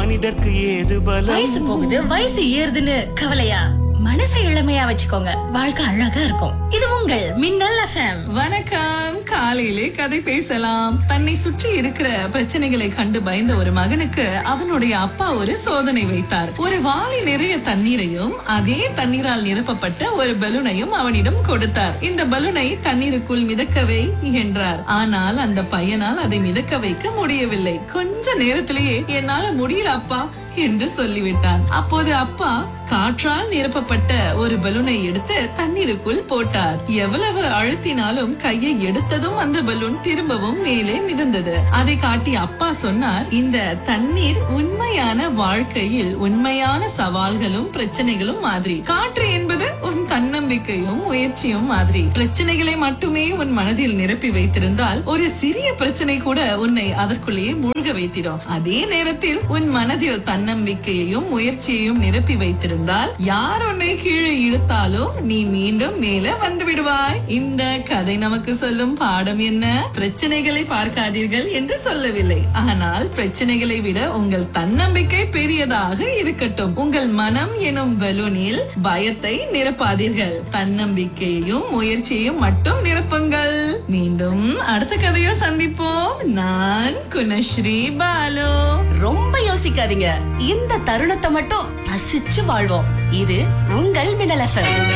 மனிதர்க்கு ஏது பலம் வயசு போகுது வயசு ஏறுதுன்னு கவலையா மனசை இளமையா வச்சுக்கோங்க வாழ்க்கை அழகா இருக்கும் இது உங்கள் மின்னல் எஃப்எம் வணக்கம் காலையிலே கதை பேசலாம் தன்னை சுற்றி இருக்கிற பிரச்சனைகளை கண்டு பயந்த ஒரு மகனுக்கு அவனுடைய அப்பா ஒரு சோதனை வைத்தார் ஒரு வாளி நிறைய தண்ணீரையும் அதே தண்ணீரால் நிரப்பப்பட்ட ஒரு பலூனையும் அவனிடம் கொடுத்தார் இந்த பலூனை தண்ணீருக்குள் மிதக்கவை என்றார் ஆனால் அந்த பையனால் அதை மிதக்க வைக்க முடியவில்லை கொஞ்ச நேரத்திலேயே என்னால முடியல அப்பா என்று சொல்லிவிட்டான் அப்போது அப்பா காற்றால் நிரப்பப்பட்ட ஒரு பலூனை எடுத்து தண்ணீருக்குள் போட்டார் எவ்வளவு அழுத்தினாலும் கையை எடுத்ததும் அந்த பலூன் திரும்பவும் மேலே மிதந்தது அதை காட்டி அப்பா சொன்னார் இந்த தண்ணீர் உண்மையான வாழ்க்கையில் உண்மையான சவால்களும் பிரச்சனைகளும் மாதிரி காற்று என்பது உன் தன்னம்பிக்கையும் முயற்சியும் மாதிரி பிரச்சனைகளை மட்டுமே உன் மனதில் நிரப்பி வைத்திருந்தால் ஒரு சிறிய பிரச்சனை கூட உன்னை அதற்குள்ளேயே மூழ்க வைத்திடும் அதே நேரத்தில் உன் மனதில் தன்னம்பிக்கையையும் முயற்சியையும் நிரப்பி வைத்திருந்தால் யார் உன்னை கீழே இழுத்தாலும் நீ மீண்டும் மேல வந்து விடுவாய் இந்த கதை நமக்கு சொல்லும் பாடம் என்ன பிரச்சனைகளை பார்க்காதீர்கள் என்று சொல்லவில்லை ஆனால் பிரச்சனைகளை விட உங்கள் தன்னம்பிக்கை பெரியதாக இருக்கட்டும் உங்கள் மனம் எனும் பலூனில் பயத்தை நிரப்பாதீர்கள் தன்னம்பிக்கையையும் முயற்சியையும் மட்டும் நிரப்புங்கள் மீண்டும் அடுத்த கதையில் சந்திப்போம் நான் குணஸ்ரீ பாலு ரொம்ப யோசிக்காதீங்க இந்த தருணத்தை மட்டும் ரசிச்சு வாழ்வோம் இது உங்கள் மின்னல் எஃப்எம்